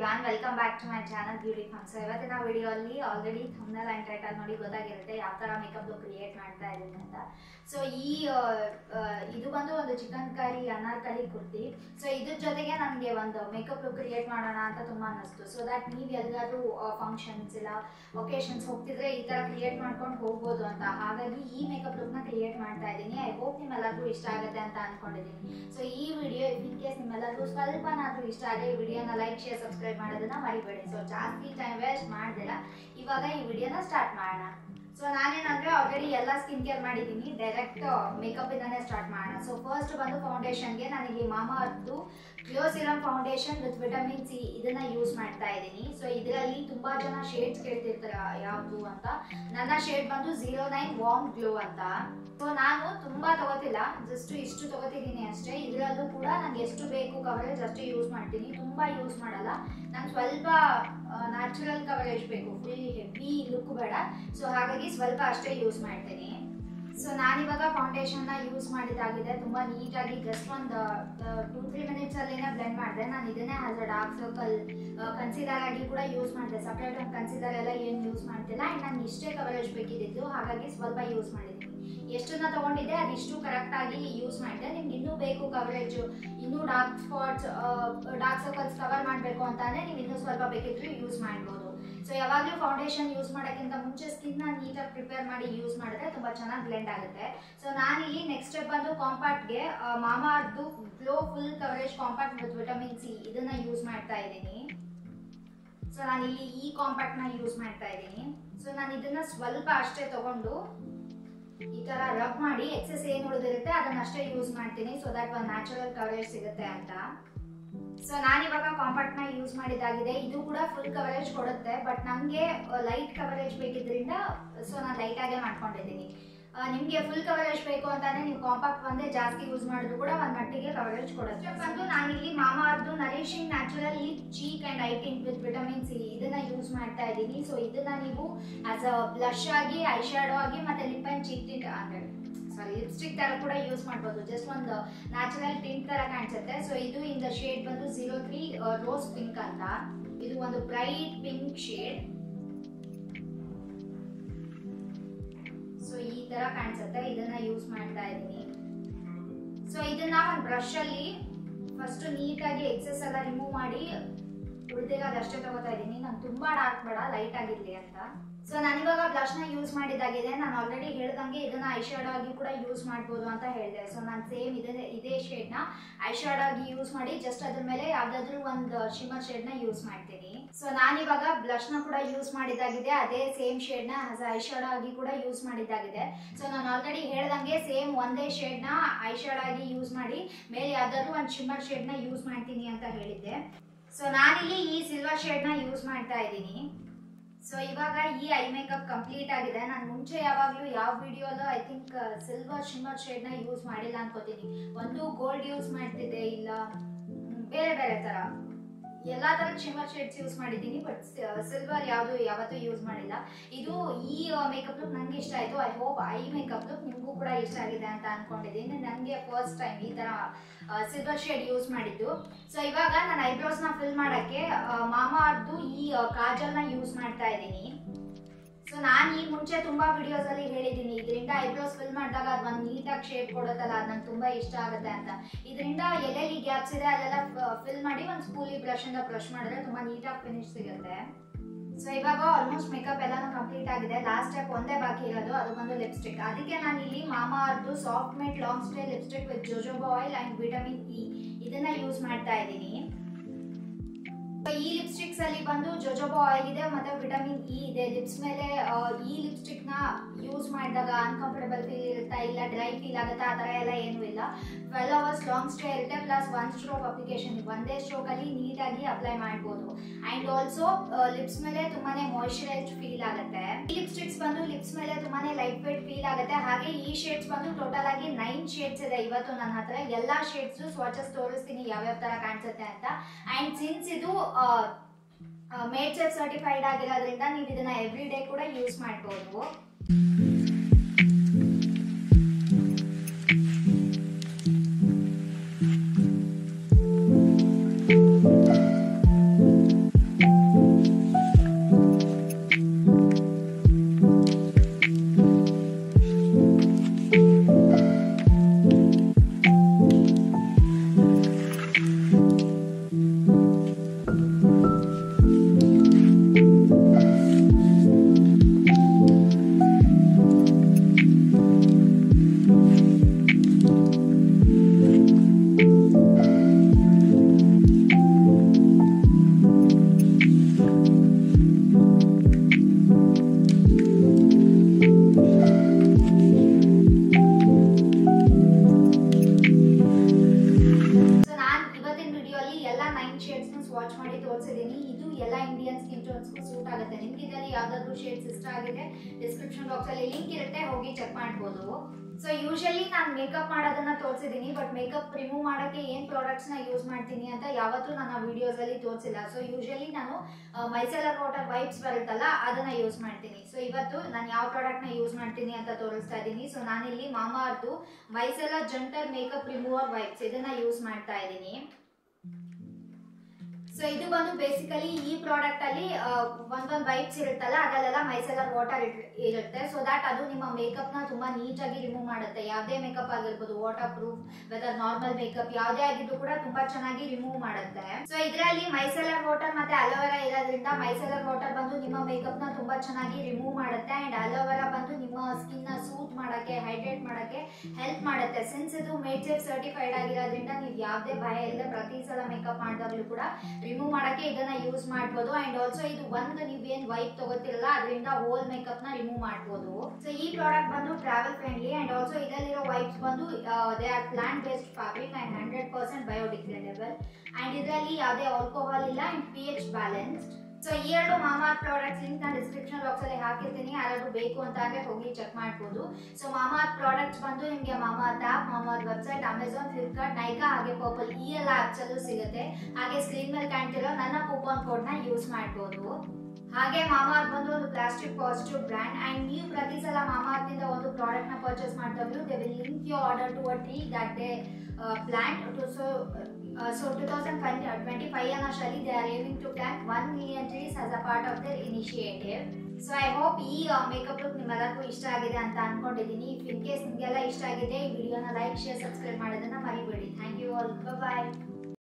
everyone welcome back to my channel beauty fun so ಇವತ್ತಿನ video ಅಲ್ಲಿ already thumbnail and title ನೋಡಿ ಗೊತ್ತಾಗಿರುತ್ತೆ ಯಾವ ಥರ ಮೇಕಪ್ ಕ್ರಿಯೇಟ್ ಮಾಡ್ತಾ ಇದ್ದೀನಿ ಅಂತ ಸೊ ಈ ಆ, ಆ, ಇದು ಬಂದು ಒಂದು ಚಿಕನ್ ಕರಿ ಅನಾರ್ಕಲಿ ಕುರ್ತಿ ಸೊ ಇದ್ರ ಜೊತೆಗೆ ನನಗೆ ಒಂದು ಮೇಕಪ್ ಲುಕ್ ಕ್ರಿಯೇಟ್ ಮಾಡೋಣ ಅಂತ ತುಂಬ ಅನ್ನಿಸ್ತು ಸೊ ದಟ್ ನೀವು ಎಲ್ಲಾದ್ರೂ ಫಂಕ್ಷನ್ಸ್ ಇಲ್ಲ ಒಕೇಶನ್ಸ್ ಹೋಗ್ತಿದ್ರೆ ಈ ಥರ ಕ್ರಿಯೇಟ್ ಮಾಡ್ಕೊಂಡು ಹೋಗ್ಬೋದು ಅಂತ ಹಾಗಾಗಿ ಈ ಮೇಕಪ್ ಲುಕ್ನ ಕ್ರಿಯೇಟ್ ಮಾಡ್ತಾ ಇದ್ದೀನಿ ಐ ಹೋಪ್ ನಿಮ್ಮೆಲ್ಲರಿಗೂ ಇಷ್ಟ ಆಗುತ್ತೆ ಅಂತ ಅನ್ಕೊಂಡಿದ್ದೀನಿ ಸೊ ಈ ವಿಡಿಯೋ ಇನ್ ಕೇಸ್ ನಿಮ್ಮೆಲ್ಲರಿಗೂ ಸ್ವಲ್ಪನಾದ್ರೂ ಇಷ್ಟ ಆದರೆ ಈ ವಿಡಿಯೋನ ಲೈಕ್ ಶೇರ್ ಸಬ್ಸ್ಕ್ರೈಬ್ ಮಾಡೋದನ್ನ ಮರಿಬೇಡಿ ಸೊ ಜಾಸ್ತಿ ಟೈಮ್ ವೇಸ್ಟ್ ಮಾಡ್ದಿರ ಇವಾಗ ಈ ವಿಡಿಯೋನ ಸ್ಟಾರ್ಟ್ ಮಾಡೋಣ ಸೊ ನಾನೇನಂದ್ರೆ ಆಲ್ರೆಡಿ ಎಲ್ಲ ಸ್ಕಿನ್ ಕೇರ್ ಮಾಡಿದ್ದೀನಿ ಡೈರೆಕ್ಟ್ ಮೇಕಪ್ ಇಂದಾನೆ ಸ್ಟಾರ್ಟ್ ಮಾಡೋಣ ಸೊ ಫಸ್ಟ್ ಬಂದು ಫೌಂಡೇಶನ್ಗೆ ನಾನಿಲ್ಲಿ Mamaearth glow serum foundation with vitamin C ಇದನ್ನ ಯೂಸ್ ಮಾಡ್ತಾ ಇದ್ದೀನಿ ಸೊ ಇದರಲ್ಲಿ ತುಂಬಾ ಜನ ಶೇಡ್ಸ್ ಕೇಳ್ತಿರ್ತಾರೆ ಯಾವುದು ಅಂತ ನನ್ನ ಶೇಡ್ ಬಂದು ಜೀರೋ ನೈನ್ ವಾರ್ಮ್ ಗ್ಲೋ ಅಂತ ಸೊ ನಾನು ತುಂಬಾ ತಗೋತಿಲ್ಲ ಜಸ್ಟ್ ಇಷ್ಟು ತಗೋತಿದ್ದೀನಿ ಅಷ್ಟೇ ಇದರಲ್ಲೂ ಕೂಡ ನಂಗೆ ಎಷ್ಟು ಬೇಕು ಕವರೇಜ್ ಅಷ್ಟೇ ಯೂಸ್ ಮಾಡ್ತೀನಿ ತುಂಬಾ ಯೂಸ್ ಮಾಡಲ್ಲ ನಂಗೆ ಸ್ವಲ್ಪ ನ್ಯಾಚುರಲ್ ಕವರೇಜ್ ಬೇಕು ಫುಲ್ ಹೆವಿ ಲುಕ್ ಬೇಡ ಸೊ ಹಾಗಾಗಿ ಸ್ವಲ್ಪ ಅಷ್ಟೇ ಯೂಸ್ ಮಾಡ್ತೀನಿ ಸೊ ನಾನಿವಾಗ ಫೌಂಡೇಶನ್ನ ಯೂಸ್ ಮಾಡಿದಾಗಿದೆ ತುಂಬ ನೀಟಾಗಿ ಜಸ್ಟ್ ಒಂದು ಟೂ ತ್ರೀ ಮಿನಿಟ್ಸ್ ಅಲ್ಲಿನೇ ಬ್ಲೆಂಡ್ ಮಾಡಿದೆ ನಾನು ಇದನ್ನೇ as a dark circle consider ಆಗಿ ಕೂಡ ಯೂಸ್ ಮಾಡಿದೆ ಸಪ್ರೇಟ್ ಒಂದು ಕನ್ಸಿಡರ್ ಎಲ್ಲ ಏನು ಯೂಸ್ ಮಾಡ್ತಿಲ್ಲ ಆ್ಯಂಡ್ ನಂಗೆ ಇಷ್ಟೇ ಕವರೇಜ್ ಬೇಕಿದ್ದು ಹಾಗಾಗಿ ಸ್ವಲ್ಪ ಯೂಸ್ ಮಾಡಿದ್ದೀನಿ ಎಷ್ಟನ್ನ ತಗೊಂಡಿದ್ದೆ ಅದಿಷ್ಟು ಕರೆಕ್ಟಾಗಿ ಯೂಸ್ ಮಾಡಿದೆ ನಿಮ್ಗೆ ಇನ್ನೂ ಬೇಕು ಕವರೇಜು ಇನ್ನೂ dark spots dark circles cover ಮಾಡಬೇಕು ಅಂತಾನೆ ನೀವು ಇನ್ನೂ ಸ್ವಲ್ಪ ಬೇಕಿದ್ರು ಯೂಸ್ ಮಾಡ್ಬೋದು ಸೊ ಯಾವಾಗಲೂ ಫೌಂಡೇಶನ್ ಯೂಸ್ ಮಾಡೋಕ್ಕಿಂತ ಮುಂಚೆ ಸ್ಕಿನ್ನ ನೀಟಾಗಿ ಪ್ರಿಪೇರ್ ಮಾಡಿ ಯೂಸ್ ಮಾಡಿದ್ರೆ ತುಂಬ ಚೆನ್ನಾಗಿ ಬ್ಲೆಂಡ್ ಆಗುತ್ತೆ ಸೊ ನಾನಿಲ್ಲಿ ನೆಕ್ಸ್ಟ್ ಸ್ಟೆಪ್ ಬಂದು ಕಾಂಪ್ಯಾಕ್ಟ್ಗೆ Mamaearth glow full coverage compact with vitamin C ಇದನ್ನ ಯೂಸ್ ಮಾಡ್ತಾ ಇದ್ದೀನಿ ಸೊ ನಾನಿಲ್ಲಿ ಈ ಕಾಂಪ್ಯಾಕ್ಟ್ನ ಯೂಸ್ ಮಾಡ್ತಾ ಇದ್ದೀನಿ ಸೊ ನಾನು ಇದನ್ನ ಸ್ವಲ್ಪ ಅಷ್ಟೇ ತಗೊಂಡು ಈ ತರ ರಬ್ ಮಾಡಿ ಎಕ್ಸೆಸ್ ಏನು ಉಳಿದಿರುತ್ತೆ ಅದನ್ನ ಅಷ್ಟೇ ಯೂಸ್ ಮಾಡ್ತೀನಿ ಸೊ ದಟ್ ಒಂದು ನ್ಯಾಚುರಲ್ ಕವರೇಜ್ ಸಿಗುತ್ತೆ ಅಂತ ಸೊ ನಾನಿವಾಗ ಕಾಂಪ್ಯಾಕ್ಟ್ ನ ಯೂಸ್ ಮಾಡಿದಾಗಿದೆ ಇದು ಕೂಡ ಫುಲ್ ಕವರೇಜ್ ಕೊಡುತ್ತೆ ಬಟ್ ನನಗೆ ಲೈಟ್ ಕವರೇಜ್ ಬೇಕಿದ್ರಿಂದ ಸೊ ನಾನು ಲೈಟ್ ಆಗೇ ಮಾಡ್ಕೊಂಡಿದ್ದೀನಿ ಆ, ನಿಮ್ಗೆ ಫುಲ್ ಕವರೇಜ್ ಬೇಕು ಅಂತಾನೆ ನೀವು ಕಾಂಪ್ಯಾಕ್ಟ್ ಒಂದೇ ಜಾಸ್ತಿ ಯೂಸ್ ಮಾಡಿದ್ರು ಕೂಡ ಒಂದ್ ಮಟ್ಟಿಗೆ ಕವರೇಜ್ ಕೊಡುತ್ತೆ ಬಂದು ನಾನಿಲ್ಲಿ Mamaearth nourishing natural lip cheek and eye tint with vitamin C ಇದನ್ನ ಯೂಸ್ ಮಾಡ್ತಾ ಇದ್ದೀನಿ ಸೊ ಇದನ್ನ ನೀವು ಆಸ್ ಅ ಬ್ಲಶ್ ಆಗಿ ಐ ಶ್ಯಾಡೋ ಆಗಿ ಮತ್ತೆ ಲಿಪ್ ಅಂಡ್ ಚೀಕ್ ಟಿಂಟ್ ಅಂದ್ರೆ ಸಾರಿ ಲಿಪ್ಸ್ಟಿಕ್ ತರ ಕೂಡ ಯೂಸ್ ಮಾಡ್ಬೋದು ಜಸ್ಟ್ ಒಂದು ನ್ಯಾಚುರಲ್ ಟಿಂಟ್ ತರ ಕಾಣಿಸುತ್ತೆ ಸೊ ಇದು ಇನ್ ದ ಶೇಡ್ ಬಂದು ಜೀರೋ ತ್ರೀ ರೋಸ್ ಪಿಂಕ್ ಅಂತ ಇದು ಒಂದು ಬ್ರೈಟ್ ಪಿಂಕ್ ಶೇಡ್ ಸೊ ಈ ತರ ಕಾಣಿಸುತ್ತೆ ಇದನ್ನ ಯೂಸ್ ಮಾಡ್ತಾ ಇದ್ದೀನಿ ಸೊ ಇದನ್ನ ಒಂದು ಬ್ರಷ್ ಅಲ್ಲಿ ಫಸ್ಟ್ ನೀಟಾಗಿ ಎಕ್ಸೆಸ್ ಎಲ್ಲ ರಿಮೂವ್ ಮಾಡಿ ಉಳಿದಿರೋದಷ್ಟೇ ತಗೋತಾ ಇದ್ದೀನಿ ನಾನು ತುಂಬಾ ಡಾರ್ಕ್ ಬೇಡ ಲೈಟ್ ಆಗಿರ್ಲಿ ಅಂತ ಸೊ ನಾನಿವಾಗ ಬ್ಲಷ್ ನ ಯೂಸ್ ಮಾಡಿದಾಗಿದೆ ನಾನು ಆಲ್ರೆಡಿ ಹೇಳ್ದಂಗೆ ಇದನ್ನ ಐ ಶಾಡೋ ಆಗಿ ಕೂಡ ಯೂಸ್ ಮಾಡ್ಬೋದು ಅಂತ ಹೇಳಿದೆ ಸೊ ನಾನು ಸೇಮ್ ಇದೇ ಇದೇ ಶೇಡ್ ನ ಐ ಶಾಡೋ ಆಗಿ ಯೂಸ್ ಮಾಡಿ ಜಸ್ಟ್ ಅದ್ರ ಮೇಲೆ ಯಾವ್ದಾದ್ರು ಒಂದು ಶಿಮರ್ ಶೇಡ್ ನ ಯೂಸ್ ಮಾಡ್ತೀನಿ ಸೊ ನಾನಿವಾಗ ಬ್ಲಷ್ ನ ಕೂಡ ಯೂಸ್ ಮಾಡಿದಾಗಿದೆ ಅದೇ ಸೇಮ್ ಶೇಡ್ ನ ಆಸ್ ಐ ಶಾಡೋ ಆಗಿ ಕೂಡ ಯೂಸ್ ಮಾಡಿದಾಗಿದೆ ಸೊ ನಾನು ಆಲ್ರೆಡಿ ಹೇಳ್ದಂಗೆ ಸೇಮ್ ಒಂದೇ ಶೇಡ್ ನ ಐ ಶಾಡೋ ಆಗಿ ಯೂಸ್ ಮಾಡಿ ಮೇಲೆ ಯಾವ್ದಾದ್ರು ಒಂದು ಶಿಮರ್ ಶೇಡ್ ನ ಯೂಸ್ ಮಾಡ್ತೀನಿ ಅಂತ ಹೇಳಿದ್ದೆ ಸೊ ನಾನಿಲ್ಲಿ ಈ ಸಿಲ್ವರ್ ಶೇಡ್ ನ ಯೂಸ್ ಮಾಡ್ತಾ ಇದ್ದೀನಿ ಸೊ ಇವಾಗ ಈ ಐ ಮೇಕಪ್ ಕಂಪ್ಲೀಟ್ ಆಗಿದೆ ನಾನು ಮುಂಚೆ ಯಾವಾಗಲೂ ಯಾವ ವಿಡಿಯೋಲು ಐ ಥಿಂಕ್ ಸಿಲ್ವರ್ ಶಿಮ್ಮರ್ ಶೇಡ್ನ ಯೂಸ್ ಮಾಡಿಲ್ಲ ಅನ್ಕೋತೀನಿ ಒಂದು ಗೋಲ್ಡ್ ಯೂಸ್ ಮಾಡ್ತಿದ್ದೆ ಇಲ್ಲ ಮ್, ಬೇರೆ ಬೇರೆ ಥರ ಎಲ್ಲ ಥರದ ಶಿಮ್ಮರ್ ಶೇಡ್ಸ್ ಯೂಸ್ ಮಾಡಿದ್ದೀನಿ ಬಟ್ ಸಿಲ್ವರ್ ಯಾವುದು ಯಾವತ್ತೂ ಯೂಸ್ ಮಾಡಿಲ್ಲ ಇದು ಈ ಮೇಕಪ್ ಲುಕ್ ನನಗೆ ಇಷ್ಟ ಆಯಿತು I hope I makeup look ನಿಮಗೂ ಕೂಡ ಇಷ್ಟ ಆಗಿದೆ ಅಂತ ಅನ್ಕೊಂಡಿದ್ದೀನಿ ನನಗೆ ಫಸ್ಟ್ ಟೈಮ್ ಈ ಥರ ಸಿಲ್ವರ್ ಶೇಡ್ ಯೂಸ್ ಮಾಡಿದ್ದು ಸೊ ಇವಾಗ ನಾನು ಐಬ್ರೋಸ್ನ ಫಿಲ್ ಮಾಡೋಕ್ಕೆ ಮಾಮಾ ಅರ್ದು ಈ ಆ, ಕಾಜಲ್ನ ಯೂಸ್ ಮಾಡ್ತಾ ಇದ್ದೀನಿ ಸೊ ನಾನು ಈ ಮುಂಚೆ ತುಂಬಾ ವಿಡಿಯೋಸ್ ಅಲ್ಲಿ ಹೇಳಿದ್ದೀನಿ ಇದರಿಂದ ಐಬ್ರೋಸ್ ಫಿಲ್ ಮಾಡಿದಾಗ ಅದು ಒಂದು ನೀಟಾಗಿ ಶೇಪ್ ಕೊಡುತ್ತಲ್ಲ ಅದು ನಂಗೆ ತುಂಬಾ ಇಷ್ಟ ಆಗುತ್ತೆ ಅಂತ ಇದರಿಂದ ಎಲ್ಲೆಲ್ಲಿ ಗ್ಯಾಪ್ಸ್ ಇದೆ ಅಲ್ಲೆಲ್ಲ ಫಿಲ್ ಮಾಡಿ ಒಂದು ಸ್ಪೂಲಿ ಬ್ರಷ್ ಇಂದ ಬ್ರಷ್ ಮಾಡಿದ್ರೆ ತುಂಬಾ ನೀಟಾಗಿ ಫಿನಿಶ್ ಸಿಗುತ್ತೆ ಸೊ ಇವಾಗ ಆಲ್ಮೋಸ್ಟ್ ಮೇಕಪ್ ಎಲ್ಲಾನು ಕಂಪ್ಲೀಟ್ ಆಗಿದೆ ಲಾಸ್ಟ್ ಸ್ಟೆಪ್ ಒಂದೇ ಬಾಕಿ ಇರೋದು ಅದು ಬಂದು ಲಿಪ್ಸ್ಟಿಕ್ ಅದಕ್ಕೆ ನಾನು ಇಲ್ಲಿ Mamaearth soft matte long stay lipstick with jojoba oil and vitamin E ಇದನ್ನ ಯೂಸ್ ಮಾಡ್ತಾ ಇದ್ದೀನಿ ಈ ಲಿಪ್ಸ್ಟಿಕ್ಸ್ ಅಲ್ಲಿ ಬಂದು ಜೋಜೋಬಾ ಆಯಿಲ್ ಇದೆ ಮತ್ತೆ ವಿಟಮಿನ್ ಇ ಇದೆ ಲಿಪ್ಸ್ ಮೇಲೆ ಆ, ಈ ಲಿಪ್ಸ್ಟಿಕ್ ನ ಯೂಸ್ ಮಾಡಿದಾಗ ಅನ್ಕಂಫರ್ಟಬಲ್ ಫೀಲ್ ಇರುತ್ತಾ ಇಲ್ಲ ಡ್ರೈ ಫೀಲ್ ಆಗುತ್ತಾ ಆ ಥರ ಎಲ್ಲ ಏನೂ ಇಲ್ಲ ಟ್ವೆಲ್ ಅವರ್ಸ್ ಲಾಂಗ್ ಸ್ಟೇ ಇರುತ್ತೆ ಪ್ಲಸ್ ಒನ್ ಸ್ಟ್ರೋಕ್ ಅಪ್ಲಿಕೇಶನ್ ಒಂದೇ ಸ್ಟ್ರೋಕ್ ಅಲ್ಲಿ ನೀಟಾಗಿ ಅಪ್ಲೈ ಮಾಡ್ಬೋದು ಅಂಡ್ ಆಲ್ಸೋ ಲಿಪ್ಸ್ ಮೇಲೆ ತುಂಬಾನೇ ಮಾಯಿಶ್ಚರೈಸ್ ಫೀಲ್ ಆಗುತ್ತೆ ಈ ಲಿಪ್ಸ್ಟಿಕ್ಸ್ ಬಂದು ಲಿಪ್ಸ್ ಮೇಲೆ ತುಂಬಾನೇ ಲೈಟ್ ವೇಟ್ ಫೀಲ್ ಆಗುತ್ತೆ ಹಾಗೆ ಈ ಶೇಡ್ಸ್ ಬಂದು ಟೋಟಲ್ ಆಗಿ ನೈನ್ ಶೇಡ್ಸ್ ಇದೆ ಇವತ್ತು ನನ್ನ ಹತ್ರ ಎಲ್ಲಾ ಶೇಡ್ಸ್ ಸ್ವಾಚಸ್ ತೋರಿಸ್ತೀನಿ ಯಾವ್ಯಾವ ತರ ಕಾಣಿಸುತ್ತೆ ಅಂತ ಅಂಡ್ ಸಿನ್ಸ್ ಇದು ಮೇಡ್ ಸೆಫ್ ಸರ್ಟಿಫೈಡ್ ಆಗಿರೋದ್ರಿಂದ ನೀವು ಇದನ್ನ ಎವ್ರಿ ಡೇ ಕೂಡ ಯೂಸ್ ಮಾಡ್ಬೋದು ತೋರಿಸಿದ್ದೀನಿ ಇದು ಎಲ್ಲ ಇಂಡಿಯನ್ ಸ್ಕಿನ್ ಟೋನ್ಸ್ಗೂ ಸೂಟ್ ಆಗುತ್ತೆ ನಿಮ್ಗೆ ಇದರಲ್ಲಿ ಯಾವ್ದಾದ್ರು ಶೇಡ್ಸ್ ಇಷ್ಟ ಆಗಿದೆ ಡಿಸ್ಕ್ರಿಪ್ಷನ್ ಬಾಕ್ಸ್ ಅಲ್ಲಿ ಲಿಂಕ್ ಇರುತ್ತೆ ಹೋಗಿ ಚೆಕ್ ಮಾಡ್ಬೋದು ಸೊ ಯೂಶಲಿ ನಾನು ಮೇಕಪ್ ಮಾಡೋದನ್ನ ತೋರಿಸಿದ್ದೀನಿ ಬಟ್ ಮೇಕಪ್ ರಿಮೂವ್ ಮಾಡೋಕ್ಕೆ ಏನು ಪ್ರಾಡಕ್ಟ್ಸ್ನ ಯೂಸ್ ಮಾಡ್ತೀನಿ ಅಂತ ಯಾವತ್ತೂ ನನ್ನ ವಿಡಿಯೋಸಲ್ಲಿ ತೋರಿಸಿಲ್ಲ ಸೊ ಯೂಶಲಿ ನಾನು ಮೈಸೆಲರ್ ವಾಟರ್ ವೈಪ್ಸ್ ಬರುತ್ತಲ್ಲ ಅದನ್ನ ಯೂಸ್ ಮಾಡ್ತೀನಿ ಸೊ ಇವತ್ತು ನಾನು ಯಾವ ಪ್ರಾಡಕ್ಟ್ನ ಯೂಸ್ ಮಾಡ್ತೀನಿ ಅಂತ ತೋರಿಸ್ತಾ ಇದ್ದೀನಿ ಸೊ ನಾನಿಲ್ಲಿ Mamaearth micellar gentle makeup remover wipes ಇದನ್ನ ಯೂಸ್ ಮಾಡ್ತಾ ಇದ್ದೀನಿ ಸೊ ಇದು ಬಂದು ಬೇಸಿಕಲಿ ಈ ಪ್ರಾಡಕ್ಟ್ ಅಲ್ಲಿ ಆ, ಒಂದೊಂದ್ ವೈಪ್ಸ್ ಇರುತ್ತಲ್ಲ ಅದರಲ್ಲೆಲ್ಲ ಮೈಸೆಲರ್ ವಾಟರ್ ಇರುತ್ತೆ ಸೊ ದಟ್ ಅದು ನಿಮ್ಮ ಮೇಕಪ್ ನ ತುಂಬಾ ನೀಟಾಗಿ ರಿಮೂವ್ ಮಾಡುತ್ತೆ ಯಾವುದೇ ಮೇಕಪ್ ಆಗಿರ್ಬೋದು waterproof whether normal makeup ಯಾವುದೇ ಆಗಿದ್ರು ಕೂಡ ತುಂಬಾ ಚೆನ್ನಾಗಿ ರಿಮೂವ್ ಮಾಡುತ್ತೆ ಸೊ ಇದರಲ್ಲಿ ಮೈಸೆಲರ್ ವಾಟರ್ ಮತ್ತೆ ಅಲೋವೆರಾ ಇರೋದ್ರಿಂದ ಮೈಸೆಲರ್ ವಾಟರ್ ಬಂದು ನಿಮ್ಮ ಮೇಕಪ್ ನ ತುಂಬಾ ಚೆನ್ನಾಗಿ ರಿಮೂವ್ ಮಾಡುತ್ತೆ ಅಂಡ್ ಅಲೋವೆರಾ ಬಂದು ನಿಮ್ಮ ಸ್ಕಿನ್ ನ ಸೂಟ್ ಮಾಡಕ್ಕೆ ಹೈಡ್ರೇಟ್ ಮಾಡಕ್ಕೆ ಹೆಲ್ಪ್ ಮಾಡುತ್ತೆ ಸಿನ್ಸ್ ಇದು ಮೇಜರ್ ಸರ್ಟಿಫೈಡ್ ಆಗಿರೋದ್ರಿಂದ ನೀವು ಯಾವುದೇ ಭಯ ಇಲ್ಲದೆ ಪ್ರತಿ ಸಲ ಮೇಕಪ್ ಮಾಡಿದಾಗಲೂ ಕೂಡ ರಿಮೂವ್ ಮಾಡಕ್ಕೆ ಇದನ್ನ ಯೂಸ್ ಮಾಡ್ಬೋದು ಅಂಡ್ ಆಲ್ಸೋ ಇದು ಒಂದು ನೀವೇನ್ ವೈಪ್ ತಗೋತಿರಲ್ಲ ಅದರಿಂದ ಹೋಲ್ ಮೇಕಪ್ ನ ರಿಮೂವ್ ಮಾಡ್ಬೋದು ಸೊ ಈ ಪ್ರಾಡಕ್ಟ್ ಬಂದು ಟ್ರಾವೆಲ್ ಫ್ರೆಂಡ್ಲಿ ಅಂಡ್ ಆಲ್ಸೋ ಇದರಲ್ಲಿರೋ ವೈಪ್ಸ್ ಬಂದು they are plant based fabric and hundred percent biodegradable and ಇದರಲ್ಲಿ ಯಾವುದೇ ಆಲ್ಕೋಹಾಲ್ ಇಲ್ಲ and P H balanced so ಈ ಎರಡು ಮಾಮಾ ಪ್ರಾಡಕ್ಟ್ಸ್ ಲಿಂಕ್ ನಾನು ಡಿಸ್ಕ್ರಿಪ್ಷನ್ ಬಾಕ್ಸ್ ಅಲ್ಲಿ ಹಾಕಿರ್ತೀನಿ ಯಾರಾದ್ರೂ ಬೇಕು ಅಂತ ಅಂದ್ರೆ ಹೋಗಿ ಚೆಕ್ ಮಾಡ್ಬೋದು ಸೊ ಮಾಮಾ ಪ್ರಾಡಕ್ಟ್ಸ್ ಬಂದು ನಿಮಗೆ ಮಾಮಾ ಆಪ್ ಮಾಮಾ ವೆಬ್ಸೈಟ್ ಅಮೆಝಾನ್ ಫ್ಲಿಪ್ಕಾರ್ಟ್ ನೈಕಾ ಹಾಗೆ ಪರ್ಪಲ್ ಈ ಎಲ್ಲ ಆಪ್ಸ್ ಅಲ್ಲೂ ಸಿಗುತ್ತೆ ಹಾಗೆ ಸ್ಕ್ರೀನ್ ಮೇಲೆ ಕಾಣ್ತಿರೋ ನನ್ನ ಕೂಪನ್ ಕೋಡ್ ನ ಯೂಸ್ ಮಾಡ್ಬೋದು ಹಾಗೆ ಮಾಮಾ ಬಂದು ಒಂದು ಪ್ಲಾಸ್ಟಿಕ್ ಪಾಸಿಟಿವ್ ಬ್ರ್ಯಾಂಡ್ ಅಂಡ್ ನೀವು ಪ್ರತಿ ಸಲ ಮಾಮಾ ಇಂದ ಒಂದು ಪ್ರಾಡಕ್ಟ್ ನ ಪರ್ಚೇಸ್ ಮಾಡಿದಾಗಲೂ they will link you order to a tree that they plant to so so two thousand twenty five ಅನ್ನೋಷ್ಟರಲ್ಲಿ they are aiming to plant one million trees as a part of their initiative so I hope ಈ makeup look ನಿಮ್ಮೆಲ್ಲರಿಗೂ ಇಷ್ಟ ಆಗಿದೆ ಅಂತ ಅನ್ಕೊಂಡಿದ್ದೀನಿ if in case ನಿಮಗೆಲ್ಲ ಇಷ್ಟ ಆಗಿದೆ ಈ ವಿಡಿಯೋನ ಲೈಕ್ ಶೇರ್ ಸಬ್ಸ್ಕ್ರೈಬ್ ಮಾಡೋದನ್ನ ಮರಿಬೇಡಿ ಥ್ಯಾಂಕ್ ಯು ಆಲ್ ಬಾಯ್